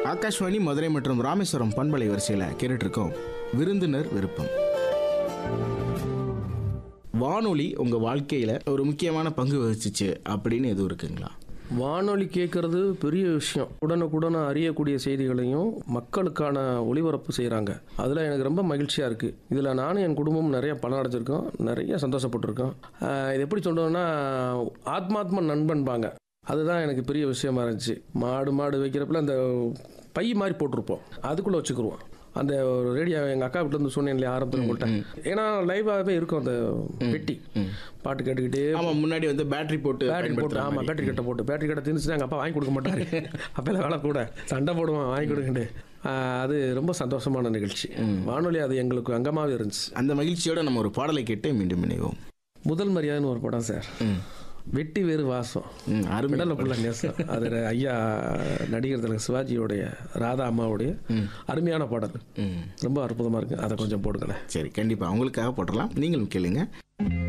ஆகாஷ்வாணி மதுரை மற்றும் ராமேஸ்வரம் பண்பலை வரிசையில் கேட்டுட்டு இருக்கோம் விருந்தினர் விருப்பம் வானொலி உங்கள் வாழ்க்கையில் ஒரு முக்கியமான பங்கு வகிச்சிச்சு அப்படின்னு எதுவும் இருக்குங்களா வானொலி கேட்கறது பெரிய விஷயம் உடனுக்குடன் அறியக்கூடிய செய்திகளையும் மக்களுக்கான ஒளிபரப்பு செய்கிறாங்க அதில் எனக்கு ரொம்ப மகிழ்ச்சியாக இருக்குது இதில் நானும் என் குடும்பமும் நிறைய பணம் அடைஞ்சிருக்கோம் நிறைய சந்தோஷப்பட்டிருக்கோம் ஆஹ் இது எப்படி சொல்கிறோன்னா ஆத்மாத்ம நண்பன்பாங்க அதுதான் எனக்கு பெரிய விஷயமா இருந்துச்சு மாடு மாடு வைக்கிறப்பல அந்த பை மாதிரி போட்டிருப்போம் அதுக்குள்ளே வச்சுக்கிருவோம் அந்த ஒரு ரேடியோ எங்கள் அக்கா வீட்டில் இருந்து சொன்னேன் இல்லையா ஆரம்பத்தில் உங்கள்கிட்ட ஏன்னா லைவாகவே இருக்கும் அந்த பெட்டி பாட்டு கேட்டுக்கிட்டே ஆமாம் முன்னாடி வந்து பேட்டரி போட்டு பேட்டரி போட்டு பயன்படுத்துற ஆமாம் மாதிரி. பேட்டரி கட்டை போட்டு பேட்டரி கட்டை திணிச்சுனா எங்கள் அப்பா வாங்கி கொடுக்க மாட்டாரு அப்போல்லாம் வேலை கூட சண்டை போடுவான் வாங்கி கொடுங்கண்டு அது ரொம்ப சந்தோஷமான நிகழ்ச்சி வானொலி அது எங்களுக்கு அங்கமாகவே இருந்துச்சு அந்த மகிழ்ச்சியோட நம்ம ஒரு பாடலை கேட்டு மீண்டும் இணைவோம் முதல் மரியாதைன்னு ஒரு படம் சார் ம். வெட்டி வேறு வாசம் ம், அருமை விடல புள்ள நேசம் அது ஐயா நடிகர் திலகம் சிவாஜியோடைய ராதா அம்மாவுடைய அருமையான பாடல் ம் ரொம்ப அற்புதமாக இருக்குது அதை கொஞ்சம் போடுங்களேன் சரி கண்டிப்பாக உங்களுக்காக போட்டுடலாம் நீங்களும் கேளுங்க